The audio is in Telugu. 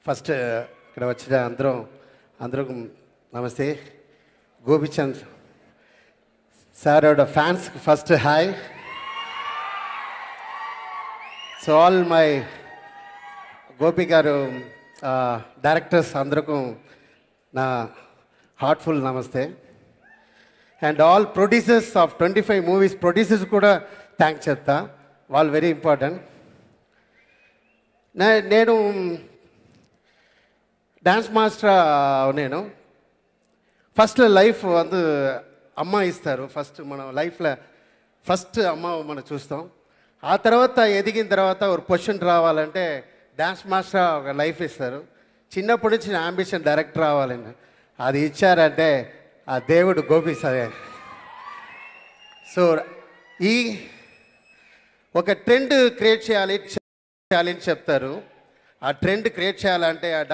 ఫస్ట్ ఇక్కడ వచ్చిన అందరం అందరూ నమస్తే గోపిచంద్ సార్ ఆవిడ fans first hi so all my Gopi garu directors అందరికీ నా హార్ట్ఫుల్ నమస్తే and all producers of twenty five movies producers కూడా థ్యాంక్స్ చెప్తా వాళ్ళు వెరీ ఇంపార్టెంట్ నే నేను డాన్స్ మాస్టర్ నేను ఫస్ట్ లైఫ్ வந்து అమ్మ ఇస్తారు ఫస్ట్ మనం లైఫ్లో ఫస్ట్ అమ్మ మనం చూస్తాం ఆ తర్వాత ఎదిగిన తర్వాత ఒక పొజిషన్ రావాలంటే డాన్స్ మాస్టర్ ఒక లైఫ్ ఇస్తారు చిన్నప్పటి నుంచి నా అంబిషన్ డైరెక్టర్ రావాలండి అది ఇచ్చారంటే ఆ దేవుడు గోపి సరే సో ఈ ఒక ట్రెండ్ క్రియేట్ చేయాలి చేయాలి అని చెప్తారు ఆ ట్రెండ్ క్రియేట్ చేయాలంటే ఆ